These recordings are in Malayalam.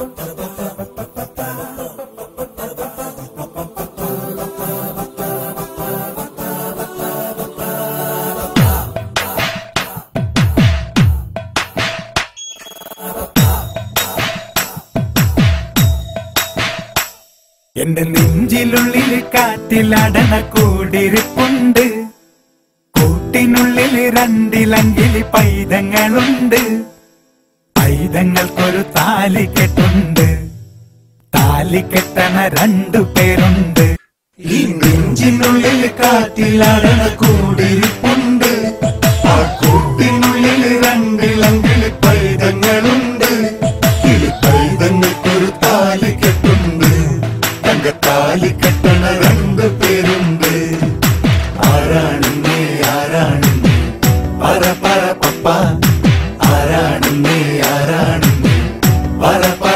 എന്റെ നെഞ്ചിലുള്ളിൽ കാറ്റിലടണ കൂടിരിപ്പുണ്ട് കൂട്ടിനുള്ളിൽ രണ്ടിലങ്കിലി പൈതങ്ങളുണ്ട് പൈതങ്ങൾക്കൊരു താലി കെട്ടുണ്ട് താലി കെട്ടണ രണ്ടു പേരുണ്ട് ഈ നെഞ്ചിനുള്ളിൽ കാറ്റിലടണ കൂടിരിപ്പുണ്ട് ആ കൂട്ടിനുള്ളിൽ രണ്ടിലങ്കിലി പൈതങ്ങളുണ്ട് കിളി പൈതങ്ങൾക്കൊരു താലി കെട്ടുണ്ട് തങ്കത്താലി കെട്ടണ രണ്ടു പേരുണ്ട് ആരാണ് നീ ആരാണ് നീ പറ പറ പപ്പ ആരാണ് നീ ആരാണ് നീ പറ പറ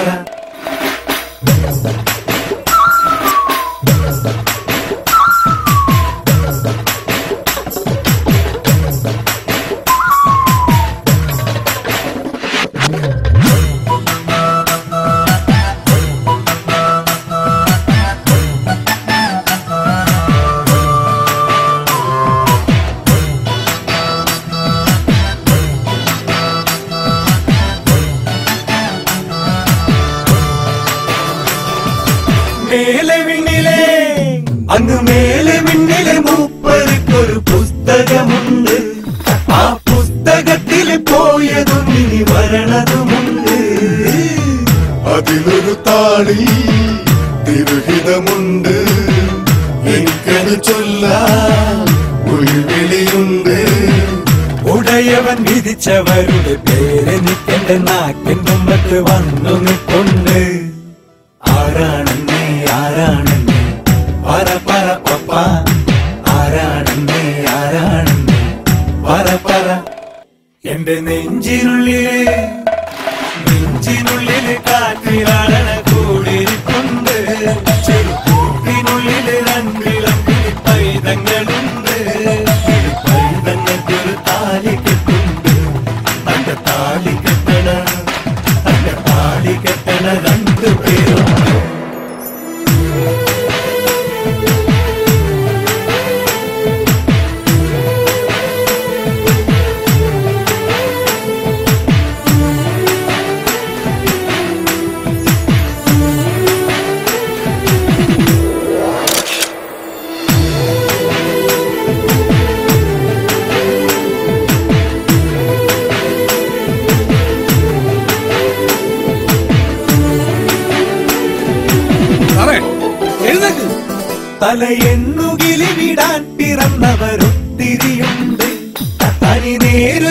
മേലെ വിണ്ണിലെ അങ്ങ് മേലെ വിണ്ണിലെ മൂപ്പർക്കൊരു പുസ്തകമുണ്ട് ആ പുസ്തകത്തിൽ പോയതും ഇനി വരണതുമുണ്ട് അതിലൊരു താളി തിരുഹിതമുണ്ട് എനിക്കത് ചൊല്ലാൻ ഉൾവിളിയുണ്ട് ഉടയവൻ വിധിച്ചവരുടെ പേരെനിക്കെന്റെ നാക്കിൻ തുമ്പത്ത് വന്നു നിൽപ്പുണ്ട് ആരാണ് നീ ആരാണ് നീ പറ പറ പപ്പ ആരാണ് നീ ആരാണ് നീ പറ പറ എന്റെ നെഞ്ചിനുള്ളില് നെഞ്ചിനുള്ളില് കാറ്റിലാടണ കൂടിയിരിപ്പുണ്ട് ചെറുക്കൂട്ടിനുള്ളില് രണ്ടിളം പൈതങ്ങളുണ്ട് പൈതങ്ങൾക്കൊരു താലി കെട്ടുണ്ട് തന്റെ താലി കെട്ടണ തന്റെ താലി കെട്ടണ രണ്ടു പേരുണ്ട് സാറേ എഴുന്നേക്ക് തലയെണ്ണുകിലി വിടാൻ പിറന്നവരൊത്തിരിയുണ്ട് തനി നേരു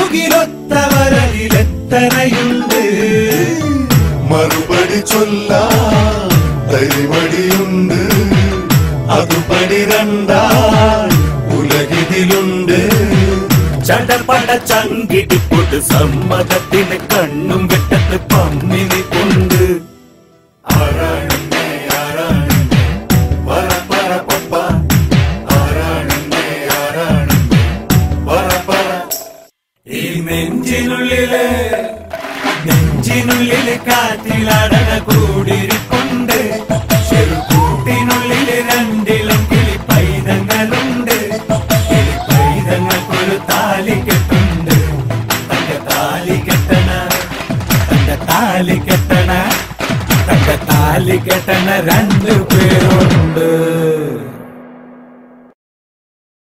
ചൊല്ലുകിലൊത്തവരതിലെത്തനയുണ്ട് മറുപടി ചൊല്ലാൻ തരിമടിയുണ്ട് അതുപടി രണ്ടാൻ ഉലകിതിലുണ്ട് ചടപട ചങ്കിടിപ്പൊട്ട് സമ്മതത്തിന് കണ്ണും വെട്ടത്ത് പമ്മിനി കൊണ്ട് ആരാണ് നീ, ആരാണ് നീ? പറ പറ പപ്പ ആരാണ് നീ, ആരാണ് നീ? പറ പറ ഈ നെഞ്ചിനുള്ളില് നെഞ്ചിനുള്ളില് കാറ്റിലടന കൂടിയിരിപ്പുണ്ട് ചെറുകൂട്ടിനുള്ളില് രണ്ടിലും കിളി പൈതങ്ങളുണ്ട് കിളി പൈതങ്ങൾക്കൊരു താലി കെട്ടുണ്ട് തന്റെ താലി കെട്ടണ തന്റെ താലി കെട്ടണ തന്റെ താലി കെട്ടണ രണ്ടു പേരുണ്ട്